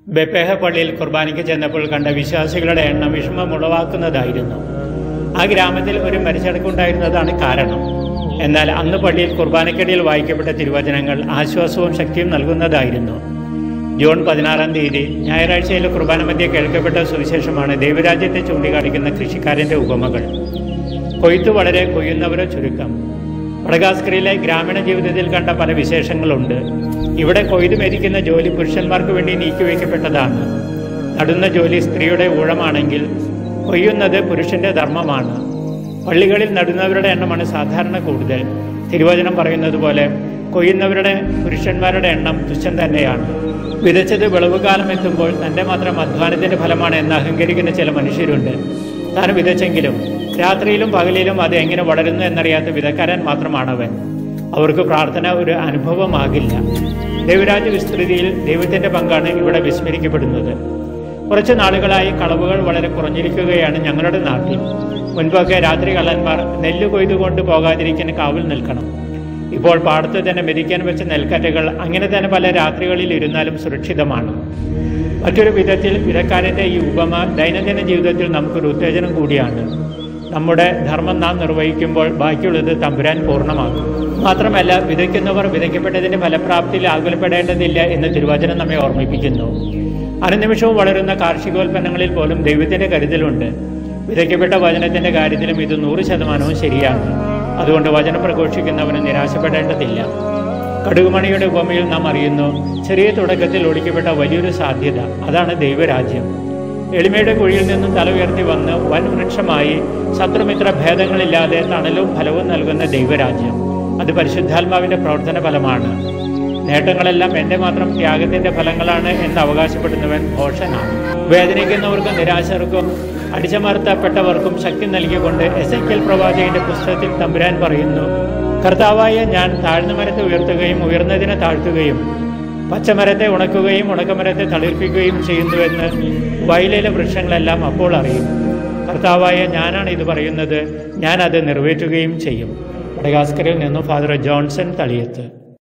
ബെപ്പേഹ പള്ളിയിൽ കുർബാനയ്ക്ക് ചെന്നപ്പോൾ കണ്ട വിശ്വാസികളുടെ എണ്ണം വിഷമമുളവാക്കുന്നതായിരുന്നു ആ ഗ്രാമത്തിൽ ഒരു മരിച്ചടക്കുണ്ടായിരുന്നതാണ് കാരണം എന്നാൽ അന്ന് പള്ളിയിൽ കുർബാനയ്ക്കിടയിൽ വായിക്കപ്പെട്ട തിരുവചനങ്ങൾ ആശ്വാസവും ശക്തിയും നൽകുന്നതായിരുന്നു ജൂൺ പതിനാറാം തീയതി ഞായറാഴ്ചയിലെ കുർബാന മധ്യ കേൾക്കപ്പെട്ട സുവിശേഷമാണ് ദൈവരാജ്യത്തെ ചൂണ്ടിക്കാണിക്കുന്ന കൃഷിക്കാരന്റെ ഉപമകൾ കൊയ്ത്ത് വളരെ കൊയ്യുന്നവരോ ചുരുക്കം മഡഗാസ്കറിലെ ഗ്രാമീണ ജീവിതത്തിൽ കണ്ട പല വിശേഷങ്ങളുണ്ട് ഇവിടെ കൊയ്ത് മെതിക്കുന്ന ജോലി പുരുഷന്മാർക്ക് വേണ്ടി നീക്കിവെക്കപ്പെട്ടതാണ് നടുന്ന ജോലി സ്ത്രീയുടെ ഊഴമാണെങ്കിൽ കൊയ്യുന്നത് പുരുഷന്റെ ധർമ്മമാണ് പള്ളികളിൽ നടുന്നവരുടെ എണ്ണമാണ് സാധാരണ കൂടുതൽ തിരുവചനം പറയുന്നത് പോലെ കൊയ്യുന്നവരുടെ പുരുഷന്മാരുടെ എണ്ണം തുച്ഛം തന്നെയാണ് വിതച്ചത് വിളവുകാലം എത്തുമ്പോൾ തൻ്റെ മാത്രം അധ്വാനത്തിന്റെ ഫലമാണ് എന്ന് അഹങ്കരിക്കുന്ന ചില മനുഷ്യരുണ്ട് താൻ വിതച്ചെങ്കിലും രാത്രിയിലും പകലിലും അത് എങ്ങനെ വളരുന്നു എന്നറിയാത്ത വിതക്കാരൻ മാത്രമാണവൻ അവർക്ക് പ്രാർത്ഥന ഒരു അനുഭവമാകില്ല ദൈവരാജ്യ വിസ്തൃതിയിൽ ദൈവത്തിന്റെ പങ്കാണ് ഇവിടെ വിസ്മരിക്കപ്പെടുന്നത് കുറച്ച് നാളുകളായി കളവുകൾ വളരെ കുറഞ്ഞിരിക്കുകയാണ് ഞങ്ങളുടെ നാട്ടിൽ മുൻപൊക്കെ രാത്രി കള്ളന്മാർ നെല്ല് കൊയ്തു കൊണ്ട് പോകാതിരിക്കാൻ കാവൽ നിൽക്കണം ഇപ്പോൾ പാടത്ത് തന്നെ മെതിക്കാൻ വെച്ച നെൽക്കറ്റകൾ അങ്ങനെ തന്നെ പല രാത്രികളിൽ ഇരുന്നാലും സുരക്ഷിതമാണ് മറ്റൊരു വിധത്തിൽ വിധക്കാരൻ്റെ ഈ ഉപമ ദൈനംദിന ജീവിതത്തിൽ നമുക്കൊരു ഉത്തേജനം കൂടിയാണ് നമ്മുടെ ധർമ്മം നാം നിർവഹിക്കുമ്പോൾ ബാക്കിയുള്ളത് തമ്പുരാൻ പൂർണ്ണമാക്കും മാത്രമല്ല വിതയ്ക്കുന്നവർ വിതയ്ക്കപ്പെട്ടതിന്റെ ഫലപ്രാപ്തിയിൽ ആകുലപ്പെടേണ്ടതില്ല എന്ന് തിരുവചനം നമ്മെ ഓർമ്മിപ്പിക്കുന്നു അനുനിമിഷവും വളരുന്ന കാർഷികോൽപ്പന്നങ്ങളിൽ പോലും ദൈവത്തിന്റെ കരുതലുണ്ട് വിതയ്ക്കപ്പെട്ട വചനത്തിന്റെ കാര്യത്തിലും ഇത് നൂറ് ശതമാനവും ശരിയാണ് അതുകൊണ്ട് വചനം പ്രഘോഷിക്കുന്നവന് നിരാശപ്പെടേണ്ടതില്ല കടുകുമണിയുടെ ഉപമയിൽ നാം അറിയുന്നു ചെറിയ തുടക്കത്തിൽ ഒളിക്കപ്പെട്ട വലിയൊരു സാധ്യത അതാണ് ദൈവരാജ്യം എളിമയുടെ കുഴിയിൽ നിന്നും തല ഉയർത്തി വന്ന് വൻ വൃക്ഷമായി ശത്രുമിത്ര ഭേദങ്ങളില്ലാതെ തണലും ഫലവും നൽകുന്ന ദൈവരാജ്യം അത് പരിശുദ്ധാത്മാവിന്റെ പ്രവർത്തന ഫലമാണ് നേട്ടങ്ങളെല്ലാം എൻ്റെ മാത്രം ത്യാഗത്തിന്റെ ഫലങ്ങളാണ് എന്ന് അവകാശപ്പെടുന്നവൻ ഭോഷനാണ് വേദനിക്കുന്നവർക്കും നിരാശർക്കും അടിച്ചമർത്തപ്പെട്ടവർക്കും ശക്തി നൽകിക്കൊണ്ട് എസ് എൽ പ്രവാചകന്റെ പുസ്തകത്തിൽ തമ്പുരാൻ പറയുന്നു കർത്താവായ ഞാൻ താഴ്ന്ന മരത്തെ ഉയർത്തുകയും ഉയർന്നതിനെ താഴ്ത്തുകയും പച്ചമരത്തെ ഉണക്കുകയും ഉണക്കമരത്തെ തളിർപ്പിക്കുകയും ചെയ്യുന്നുവെന്ന് വയലിലെ വൃക്ഷങ്ങളെല്ലാം അപ്പോൾ അറിയും കർത്താവായ ഞാനാണ് ഇത് പറയുന്നത് ഞാൻ അത് നിറവേറ്റുകയും ചെയ്യും മഡഗാസ്കറിൽ നിന്നും ഫാദർ ജോൺസൺ തളിയത്ത്